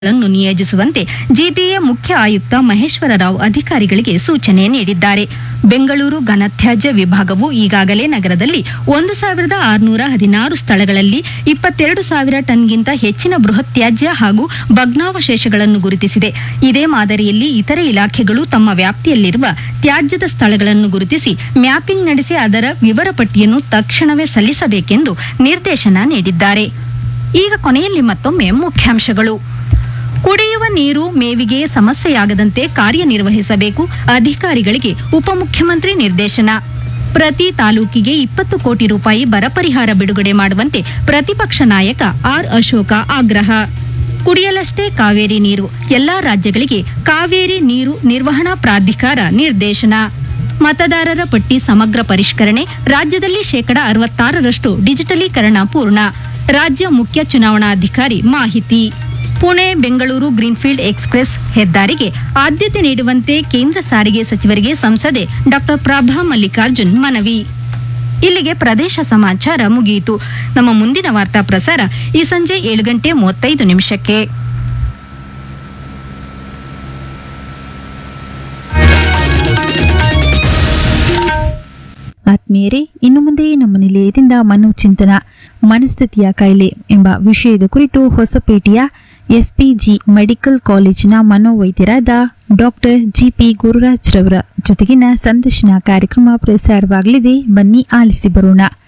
ಗಳನ್ನು ನಿಯೋಜಿಸುವಂತೆ ಜಿಬಿಎ ಮುಖ್ಯ ಆಯುಕ್ತ ಮಹೇಶ್ವರ ರಾವ್ ಅಧಿಕಾರಿಗಳಿಗೆ ಸೂಚನೆ ನೀಡಿದ್ದಾರೆ ಬೆಂಗಳೂರು ಘನತ್ಯಾಜ್ಯ ವಿಭಾಗವು ಈಗಾಗಲೇ ನಗರದಲ್ಲಿ ಒಂದು ಸಾವಿರದ ಆರುನೂರ ಹದಿನಾರು ಸ್ಥಳಗಳಲ್ಲಿ ಇಪ್ಪತ್ತೆರಡು ಸಾವಿರ ಟನ್ಗಿಂತ ಹೆಚ್ಚಿನ ಬೃಹತ್ ತ್ಯಾಜ್ಯ ಹಾಗೂ ಭಗ್ನಾವಶೇಷಗಳನ್ನು ಗುರುತಿಸಿದೆ ಇದೇ ಮಾದರಿಯಲ್ಲಿ ಇತರೆ ಇಲಾಖೆಗಳು ತಮ್ಮ ವ್ಯಾಪ್ತಿಯಲ್ಲಿರುವ ತ್ಯಾಜ್ಯದ ಸ್ಥಳಗಳನ್ನು ಗುರುತಿಸಿ ಮ್ಯಾಪಿಂಗ್ ನಡೆಸಿ ಅದರ ವಿವರ ಪಟ್ಟಿಯನ್ನು ತಕ್ಷಣವೇ ಸಲ್ಲಿಸಬೇಕೆಂದು ನಿರ್ದೇಶನ ನೀಡಿದ್ದಾರೆ ಈಗ ಕೊನೆಯಲ್ಲಿ ಮತ್ತೊಮ್ಮೆ ಮುಖ್ಯಾಂಶಗಳು ಕುಡಿಯುವ ನೀರು ಮೇವಿಗೆ ಸಮಸ್ಯೆಯಾಗದಂತೆ ಕಾರ್ಯನಿರ್ವಹಿಸಬೇಕು ಅಧಿಕಾರಿಗಳಿಗೆ ಉಪಮುಖ್ಯಮಂತ್ರಿ ನಿರ್ದೇಶನ ಪ್ರತಿ ತಾಲೂಕಿಗೆ ಇಪ್ಪತ್ತು ಕೋಟಿ ರೂಪಾಯಿ ಬರ ಪರಿಹಾರ ಬಿಡುಗಡೆ ಮಾಡುವಂತೆ ಪ್ರತಿಪಕ್ಷ ನಾಯಕ ಆರ್ ಅಶೋಕ ಆಗ್ರಹ ಕುಡಿಯಲಷ್ಟೇ ಕಾವೇರಿ ನೀರು ಎಲ್ಲಾ ರಾಜ್ಯಗಳಿಗೆ ಕಾವೇರಿ ನೀರು ನಿರ್ವಹಣಾ ಪ್ರಾಧಿಕಾರ ನಿರ್ದೇಶನ ಮತದಾರರ ಪಟ್ಟಿ ಸಮಗ್ರ ಪರಿಷ್ಕರಣೆ ರಾಜ್ಯದಲ್ಲಿ ಶೇಕಡ ಅರವತ್ತಾರರಷ್ಟು ಡಿಜಿಟಲೀಕರಣ ಪೂರ್ಣ ರಾಜ್ಯ ಮುಖ್ಯ ಚುನಾವಣಾಧಿಕಾರಿ ಮಾಹಿತಿ ಪುಣೆ ಬೆಂಗಳೂರು ಗ್ರೀನ್ಫೀಲ್ಡ್ ಎಕ್ಸ್ಪ್ರೆಸ್ ಹೆದ್ದಾರಿಗೆ ಆದ್ಯತೆ ನೀಡುವಂತೆ ಕೇಂದ್ರ ಸಾರಿಗೆ ಸಚಿವರಿಗೆ ಸಂಸದೆ ಡಾಕ್ಟರ್ ಪ್ರಭಾ ಮಲ್ಲಿಕಾರ್ಜುನ್ ಮನವಿ ಇಲ್ಲಿಗೆ ಪ್ರದೇಶ ಸಮಾಚಾರ ಮುಗಿಯಿತು ನಮ್ಮ ಮುಂದಿನ ವಾರ್ತಾ ಪ್ರಸಾರ ಈ ಸಂಜೆ ಏಳು ಗಂಟೆ ಮೂವತ್ತೈದು ನಿಮಿಷಕ್ಕೆ ಆತ್ಮೀಯರೇ ಇನ್ನು ಮುಂದೆ ನಮ್ಮ ನಿಲಯದಿಂದ ಮನೋಚಿಂತನ ಮನಸ್ಥಿತಿಯ ಕಾಯಿಲೆ ಎಂಬ ವಿಷಯದ ಕುರಿತು ಹೊಸಪೇಟೆಯ ಎಸ್ಪಿಜಿ ಮೆಡಿಕಲ್ ಕಾಲೇಜಿನ ಮನೋವೈದ್ಯರಾದ ಡಾಕ್ಟರ್ ಜಿಪಿ ಗುರುರಾಜ್ ರವರ ಜೊತೆಗಿನ ಸಂದರ್ಶನ ಕಾರ್ಯಕ್ರಮ ಪ್ರಸಾರವಾಗಲಿದೆ ಬನ್ನಿ ಆಲಿಸಿ ಬರೋಣ